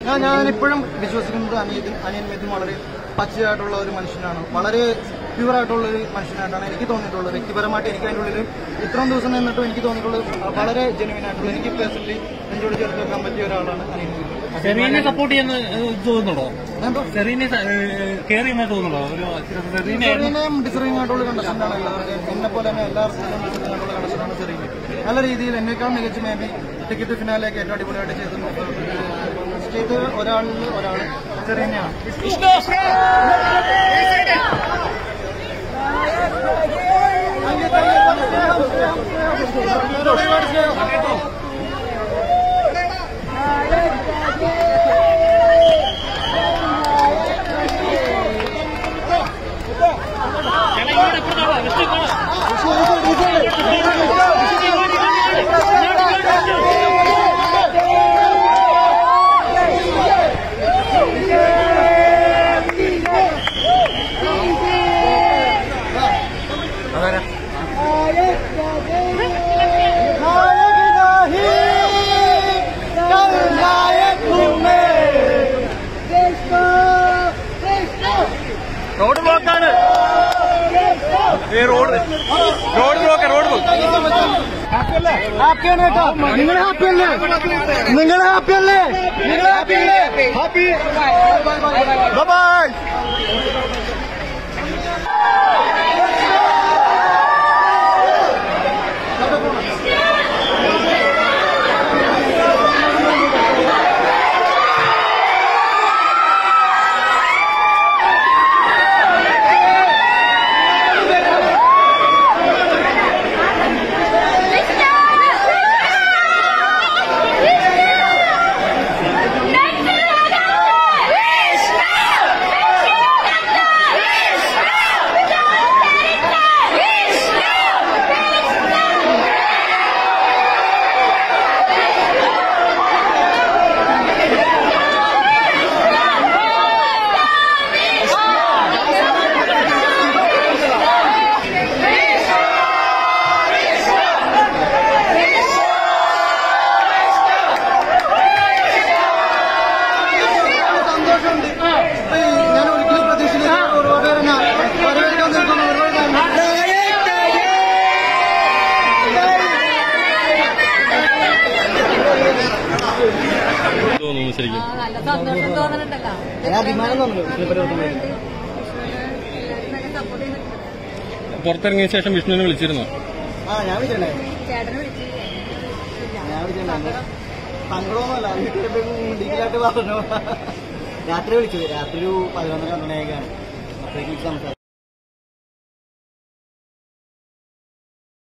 ഞാൻ ഞാൻ ഇപ്പോഴും വിശ്വസിക്കുന്നത് അനിയൻ അനിയൻ മിഥുൻ വളരെ പച്ചയായിട്ടുള്ള ഒരു മനുഷ്യനാണ് വളരെ പ്യൂർ ആയിട്ടുള്ള ഒരു മനുഷ്യനായിട്ടാണ് എനിക്ക് തോന്നിയിട്ടുള്ളത് വ്യക്തിപരമായിട്ട് എനിക്ക് അതിൻ്റെ ഉള്ളിൽ ഇത്രയും ദിവസം നിന്നിട്ടും എനിക്ക് തോന്നിയിട്ടുള്ളത് വളരെ ജെനുവിൻ ആയിട്ടുള്ള എനിക്ക് പേഴ്സണലി എന്നോട് ചേർത്ത് വെക്കാൻ പറ്റിയ ഒരാളാണ് അനിയൻ മിഥുൻ സെറീനെ സപ്പോർട്ട് ചെയ്യുന്ന ഏഹ്, തോന്നുന്നുണ്ടോ എന്തോ സെറീനെ കെയർ ചെയ്യുന്ന തോന്നുന്നുണ്ടോ ഒരു സെറീനെ സെറീനയും ഡിസറിങ് ആയിട്ടുള്ള കണ്ടസ്റ്റന്റ് ആണ് എല്ലാവർക്കും എന്നെ പോലെ തന്നെ എല്ലാവർക്കും ഡിസറിങ് ആയിട്ടുള്ള കണ്ടസ്റ്റന്റ് ആണ് സെറീന നല്ല രീതിയിൽ എന്നേക്കാൾ മികച്ച മേ ബി ടിക്കറ്റ് ഫിനാലേക്ക് ഏറ്റവും അടിപൊളിയായിട്ട് ചെയ്ത് ചെയ്ത് ഒരാളിൽ ഒരാൾ സെറീനയാണ് ഒരുപാട് സ്നേഹം റോഡ് ബ്ലോക്കാണ് road road block road block ഹാപ്പിയാണ് കേട്ടോ നിങ്ങൾ ഹാപ്പി അല്ലേ നിങ്ങൾ ഹാപ്പി അല്ലേ നിങ്ങൾ ഹാപ്പി അല്ലേ ഹാപ്പി ബൈ സന്തോഷമുണ്ട് ഇപ്പൊ ഈ ഞാൻ ഒരിക്കലും പ്രതീക്ഷിച്ചില്ല ഒരുപാട് പേര് എന്നെ വരവേൽക്കാൻ നിൽക്കുന്നു ഒരുപാട് നന്ദി. തോന്നുന്നു ശരിക്കും ആ, നല്ല സന്തോഷം തോന്നുന്നുണ്ടല്ലോ ഞാൻ അഭിമാനം തോന്നുന്നു എല്ലാവരും സപ്പോർട്ട് ചെയ്യുന്നുണ്ട് പുറത്തിറങ്ങിയ ശേഷം വിഷ്ണുവിനെ വിളിച്ചിരുന്നോ ആ ഞാൻ വിളിച്ചിട്ടുണ്ടായിരുന്നു ചേട്ടനെ വിളിച്ച് ഞാൻ വിളിച്ചിട്ടുണ്ടായിരുന്നു സങ്കടമൊന്നുമല്ല വീട്ടിലിപ്പോ ഡീറ്റെയിലായിട്ട് പറഞ്ഞു രാത്രി വിളിച്ചത് രാത്രി ഒരു പതിനൊന്നര പന്ത്രണ്ടായിക്കാണ് അപ്പോഴേക്കും സംസാരിച്ചു